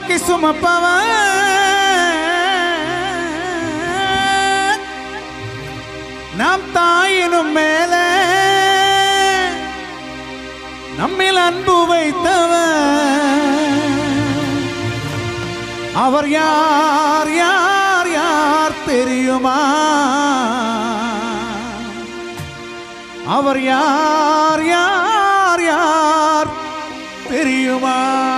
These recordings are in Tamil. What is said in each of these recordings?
தூக்கி சுமப்பவன் நாம் தாயினும் மேல நம்மில் அன்பு வைத்தவன் அவர் யார் யார் யார் தெரியுமா அவர் யார் யார் யார் தெரியுமா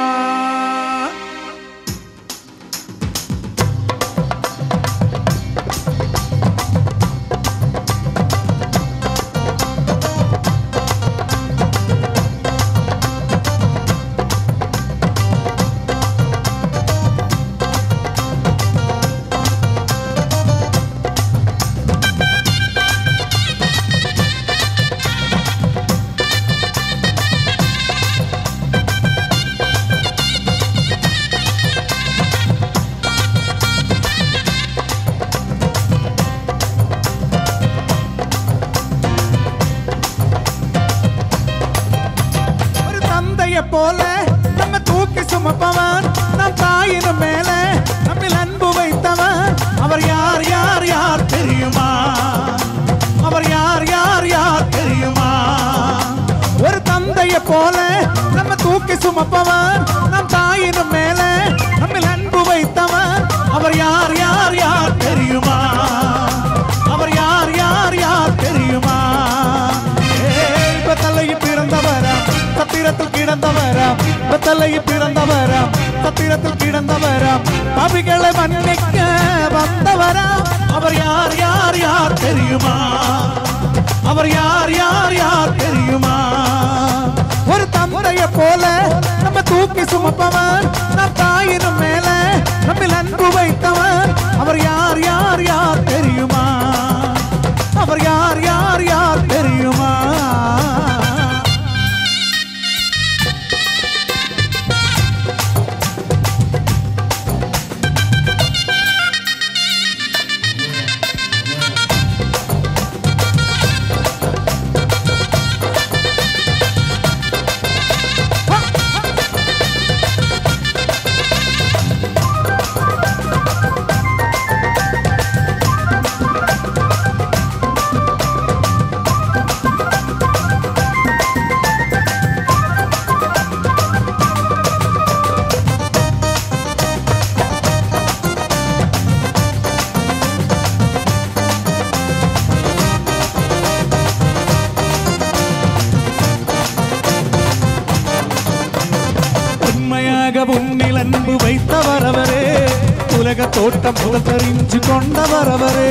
ஒரு தந்தைய போல நம்ம தூக்கி சுமப்பவன் நம் தாயினும் மேல நம்மில் அன்பு வைத்தவன் அவர் யார் யார் யார் தெரியுமா அவர் யார் யார் யார் தெரியுமா ஒரு தந்தைய போல நம்ம தூக்கி சுமப்பவன் நம் தாயினும் மேல நம்மில் அன்பு வைத்தவன் அவர் யார் யார் யார் தெரியுமா அவர் யார் யார் யார் தெரியுமா ஏய், பெத்தலையில் பிறந்தவரா சத்திரத்தில் கிடந்தவரா பெத்தலையில் பிறந்தவரா சத்திரத்தில் கிடந்தவரா பாவிகளை மன்னிக்க வந்தவரா அவர் யார் யார் யார் தெரியுமா அவர் யார் யார் யார் தெரியுமா ஒரு தந்தைய போல நம்ம தூக்கி சுமப்பவன் நம் தாயினும் மேல நம்மில் அன்பு வைத்தவன் அவர் யார் யார் யார் தெரியுமா அவர் யார் யார் யார் தெரியுமா உண்மையாக உன்னில் அன்பு வைத்தவர் அவரே உலக தோட்டம் முதல் தெரிஞ்சு கொண்டவர் அவரே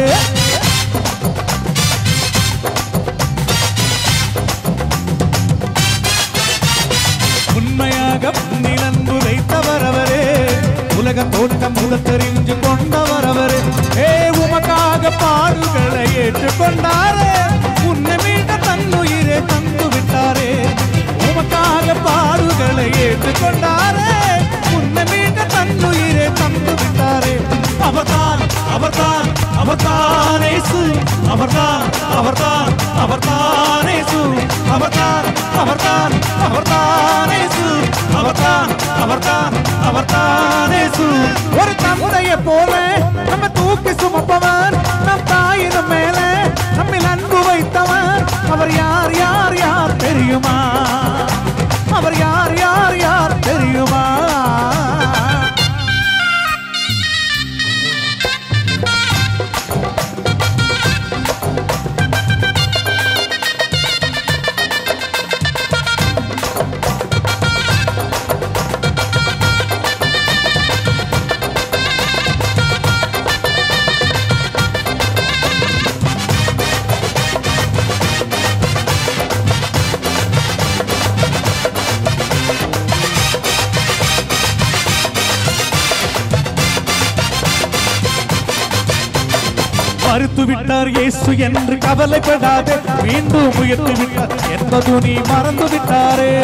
உண்மையாக உன்னில் அன்பு வைத்தவர் அவரே உலக தோட்டம் முதல் தெரிஞ்சு கொண்டவர் அவரே ஏ உமக்காக பாடுகளை ஏற்றுக்கொண்டாரே உன்னை மீட்ட தன்னுயிரை தந்து விட்டாரே உமக்காக பாடுகளை ஏற்றுக்கொண்டாரே உன்னை மீட்ட தன்னுயிரை தந்து விட்டாரே அவர்தான் அவர்தான் அவர்தான் இயேசு அவர்தான் அவர்தான் அவர்தான் இயேசு அவர்தான் அவர்தான் அவர்தான் இயேசு அவர்தான் அவர்தான் அவர்தான் இயேசு ஒரு தந்தைய போல நம்ம தூக்கி சுமப்பவர் நம் தாயினும் மேல நம்மில் அன்பு வைத்தவர் அவர் யார் யார் யார் தெரியுமா அவர் யார் யார் யார் தெரியுமா மறுத்து விட்டார் இயேசு என்று கவலைப்படாதே மீண்டும் உயர்த்து விட்டார் என்பது நீ மறந்து விட்டாரே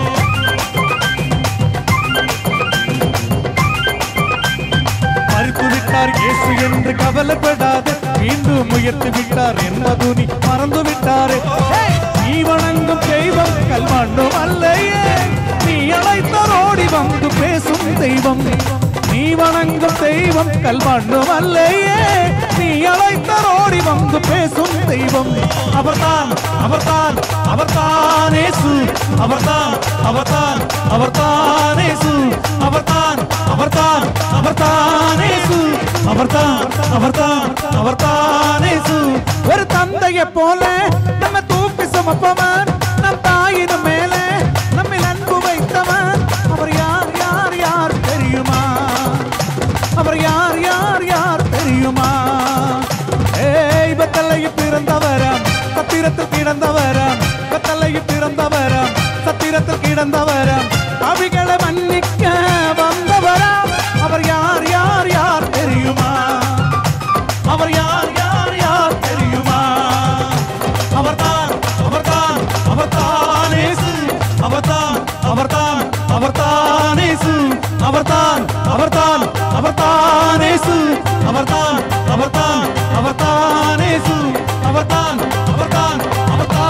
மறுத்து விட்டார் இயேசு என்று கவலைப்படாதே மீண்டும் உயர்த்து விட்டார் என்பது நீ மறந்து விட்டாரே நீ வணங்கும் தெய்வம் கல்மண்ணும் அல்லையே நீ அழைத்தார் ஓடி வந்து பேசும் தெய்வம் வணங்கும் தெய்வம் கல்மண்ணும் அல்லையே நீ அழைத்தரோடி வந்து பேசும் தெய்வம் அவர்தான் அவர்தான் அவர்தான் இயேசு அவர்தான் அவர்தான் அவர்தான் இயேசு அவர்தான் அவர்தான் அவர்தான் இயேசு அவர்தான் அவர்தான் அவர்தான் இயேசு ஒரு தந்தையை போல நம்ம தூக்கி சுமப்பவன் நம் தாயினும் மேலே நம்மில் அன்பு வைத்தவன் அவர் யார் யார் யார் தெரியுமா அவர் யார் யார் யார் தெரியுமா ஏய் பத்தலையில் பிறந்தவரம் சத்திரத்தில் கிடந்தவரம் பத்தலையில் பிறந்தவரம் சத்திரத்தில் கிடந்தவரம் அவிகளை மன்னிக்க வந்தவரம் அவர் யார் யார் யார் தெரியுமா அவர் யார் யார் யார் தெரியுமா அவர்தான் அவர்தான் அவர்தான் இயேசு அவர்தான் அவர்தான் அவர்தான் இயேசு அவர்தான் அவர்தான் அவர்தான் இயேசு அவர்தான் அவர்தான் அவர்தான் இயேசு அவர்தான் அவர்தான் அவர்தான்